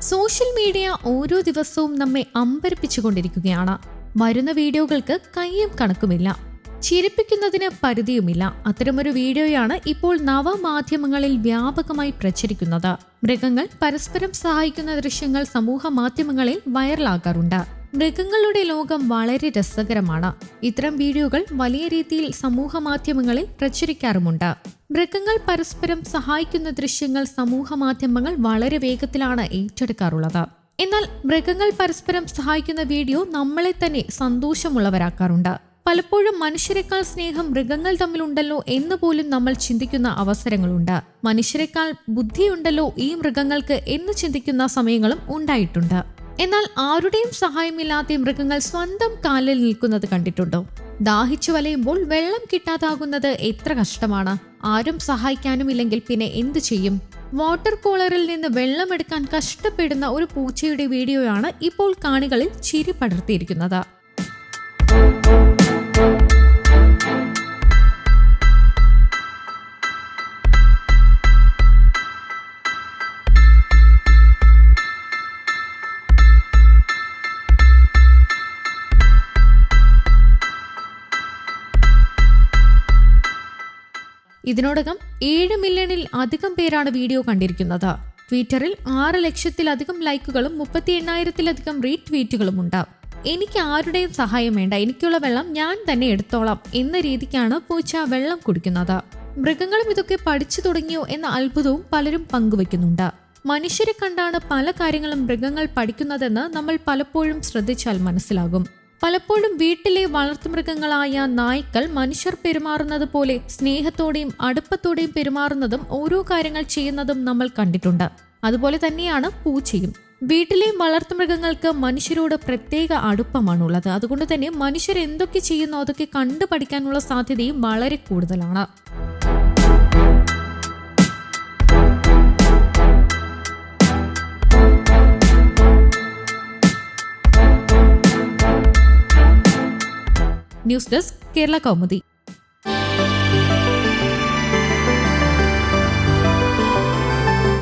social media ഓരോ ദിവസവും നമ്മെ അമ്പരപ്പിച്ചുകൊണ്ടിരിക്കുകയാണ് വരുന്ന വീഡിയോകൾക്ക് കയ്യും കണക്കുമില്ല ചിരിപ്പിക്കുന്നതിന് പരിധിയുമില്ല അത്തരമൊരു വീഡിയോയാണ് ഇപ്പോൾ നവമാധ്യമങ്ങളിൽ വ്യാപകമായി പ്രചരിക്കുന്നത് മൃഗങ്ങൾ പരസ്പരം സഹായിക്കുന്ന ദൃശ്യങ്ങൾ സമൂഹ മാധ്യമങ്ങളിൽ വൈറലാകാറുണ്ട് മൃഗങ്ങളുടെ ലോകം വളരെ രസകരമാണ് ഇത്തരം വീഡിയോകൾ വലിയ രീതിയിൽ സമൂഹ മാധ്യമങ്ങളിൽ പ്രചരിക്കാറുമുണ്ട് മൃഗങ്ങൾ പരസ്പരം സഹായിക്കുന്ന ദൃശ്യങ്ങൾ സമൂഹ മാധ്യമങ്ങൾ വളരെ വേഗത്തിലാണ് ഏറ്റെടുക്കാറുള്ളത് എന്നാൽ മൃഗങ്ങൾ പരസ്പരം സഹായിക്കുന്ന വീഡിയോ നമ്മളെ തന്നെ സന്തോഷമുള്ളവരാക്കാറുണ്ട് പലപ്പോഴും മനുഷ്യരെക്കാൾ സ്നേഹം മൃഗങ്ങൾ തമ്മിലുണ്ടല്ലോ എന്ന് പോലും നമ്മൾ ചിന്തിക്കുന്ന അവസരങ്ങളുണ്ട് മനുഷ്യരെക്കാൾ ബുദ്ധിയുണ്ടല്ലോ ഈ മൃഗങ്ങൾക്ക് എന്ന് ചിന്തിക്കുന്ന സമയങ്ങളും ഉണ്ടായിട്ടുണ്ട് എന്നാൽ ആരുടെയും സഹായമില്ലാതെ മൃഗങ്ങൾ സ്വന്തം കാലിൽ നിൽക്കുന്നത് കണ്ടിട്ടുണ്ടോ ദാഹിച്ചു വലയുമ്പോൾ വെള്ളം കിട്ടാതാകുന്നത് എത്ര കഷ്ടമാണ് ആരും സഹായിക്കാനുമില്ലെങ്കിൽ പിന്നെ എന്തു ചെയ്യും വാട്ടർ കൂളറിൽ നിന്ന് വെള്ളമെടുക്കാൻ കഷ്ടപ്പെടുന്ന ഒരു പൂച്ചയുടെ വീഡിയോയാണ് ഇപ്പോൾ കാണികളിൽ ചിരി പടർത്തിയിരിക്കുന്നത് ഇതിനോടകം ഏഴ് മില്യണിൽ അധികം പേരാണ് വീഡിയോ കണ്ടിരിക്കുന്നത് ട്വിറ്ററിൽ ആറ് ലക്ഷത്തിലധികം ലൈക്കുകളും മുപ്പത്തി എണ്ണായിരത്തിലധികം റീട്വീറ്റുകളും ഉണ്ട് എനിക്ക് ആരുടെയും സഹായം വേണ്ട എനിക്കുള്ള വെള്ളം ഞാൻ തന്നെ എടുത്തോളാം എന്ന രീതിക്കാണ് പൂച്ച വെള്ളം കുടിക്കുന്നത് മൃഗങ്ങളും ഇതൊക്കെ പഠിച്ചു തുടങ്ങിയോ എന്ന അത്ഭുതവും പലരും പങ്കുവെക്കുന്നുണ്ട് മനുഷ്യരെ കണ്ടാണ് പല കാര്യങ്ങളും മൃഗങ്ങൾ പഠിക്കുന്നതെന്ന് നമ്മൾ പലപ്പോഴും ശ്രദ്ധിച്ചാൽ മനസ്സിലാകും പലപ്പോഴും വീട്ടിലെ വളർത്തുമൃഗങ്ങളായ നായ്ക്കൾ മനുഷ്യർ പെരുമാറുന്നത് പോലെ സ്നേഹത്തോടെയും അടുപ്പത്തോടെയും പെരുമാറുന്നതും ഓരോ കാര്യങ്ങൾ ചെയ്യുന്നതും നമ്മൾ കണ്ടിട്ടുണ്ട് അതുപോലെ തന്നെയാണ് പൂച്ചയും വീട്ടിലെ വളർത്തുമൃഗങ്ങൾക്ക് മനുഷ്യരോട് പ്രത്യേക അടുപ്പമാണുള്ളത് അതുകൊണ്ട് തന്നെ മനുഷ്യർ എന്തൊക്കെ ചെയ്യുന്നോ അതൊക്കെ കണ്ടു പഠിക്കാനുള്ള സാധ്യതയും വളരെ കൂടുതലാണ് ന്യൂസ് ഡെസ്ക് കേരള കൗമുദി